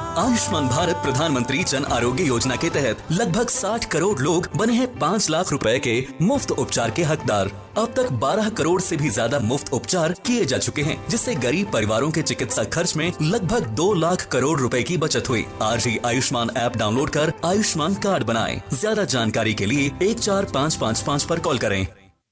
आयुष्मान भारत प्रधानमंत्री जन आरोग्य योजना के तहत लगभग 60 करोड़ लोग बने हैं 5 लाख रुपए के मुफ्त उपचार के हकदार अब तक 12 करोड़ से भी ज्यादा मुफ्त उपचार किए जा चुके हैं जिससे गरीब परिवारों के चिकित्सा खर्च में लगभग 2 लाख करोड़ रुपए की बचत हुई आज ही आयुष्मान ऐप डाउनलोड कर आयुष्मान कार्ड बनाएं ज्यादा जानकारी के लिए एक चार पाँच पाँच पाँच पर कॉल करें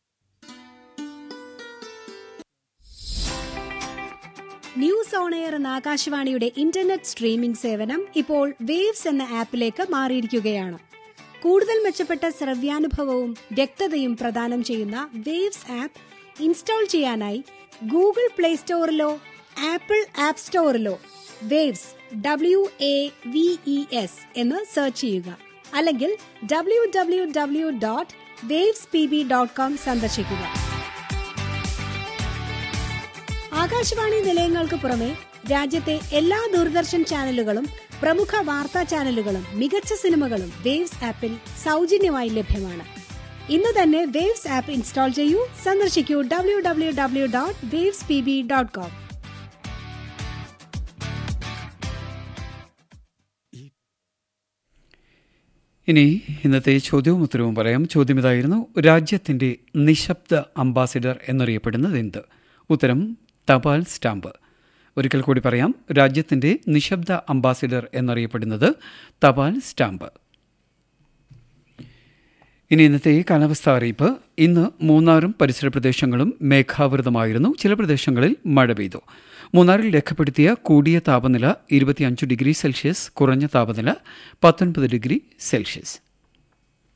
ന്യൂസ് ഓൺ എയർ എന്ന ആകാശവാണിയുടെ ഇന്റർനെറ്റ് സ്ട്രീമിംഗ് സേവനം ഇപ്പോൾ വേവ്സ് എന്ന ആപ്പിലേക്ക് മാറിയിരിക്കുകയാണ് കൂടുതൽ മെച്ചപ്പെട്ട ശ്രവ്യാനുഭവവും വ്യക്തതയും പ്രദാനം ചെയ്യുന്ന വേവ്സ് ആപ്പ് ഇൻസ്റ്റാൾ ചെയ്യാനായി ഗൂഗിൾ പ്ലേ സ്റ്റോറിലോ ആപ്പിൾ ആപ്പ് സ്റ്റോറിലോ Waves W A V E S എന്ന് സെർച്ച് ചെയ്യുക അല്ലെങ്കിൽ W W W dot Waves P B dot com സന്ദർശിക്കുക ആകാശവാണി നിലയങ്ങൾക്ക് പുറമെ രാജ്യത്തെ എല്ലാ ദൂരദർശൻ ചാനലുകളും പ്രമുഖ വാർത്താ ചാനലുകളും മികച്ച സിനിമകളും വേവ്സ് ആപ്പിൽ സൗജന്യമായി ലഭ്യമാണ് ഇന്ന് തന്നെ വേവ്സ് ആപ്പ് ഇൻസ്റ്റാൾ ചെയ്യൂ സന്ദർശിക്കൂ W W W dot Waves P B dot com ഇനി ഇന്നത്തെ ചോദ്യവും ഉത്തരവും പറയാം ചോദ്യം ഇതായിരുന്നു രാജ്യത്തിൻ്റെ നിശബ്ദ അംബാസിഡർ എന്നറിയപ്പെടുന്നത് എന്ത് ഉത്തരം തപാൽ സ്റ്റാമ്പ് ഒരിക്കൽ കൂടി പറയാം രാജ്യത്തിൻ്റെ നിശബ്ദ അംബാസിഡർ എന്നറിയപ്പെടുന്നത് തപാൽ സ്റ്റാമ്പ് ഇനി ഇന്നത്തെ കാലാവസ്ഥ അറിയിപ്പ് ഇന്ന് മൂന്നാറും പരിസര പ്രദേശങ്ങളും മേഘാവൃതമായിരുന്നു ചില പ്രദേശങ്ങളിൽ മഴ പെയ്തു മൂന്നാറിൽ രേഖപ്പെടുത്തിയ കൂടിയ താപനില ഇരുപത്തിയഞ്ച് ഡിഗ്രി സെൽഷ്യസ് കുറഞ്ഞ താപനില പത്തൊൻപത് ഡിഗ്രി സെൽഷ്യസ്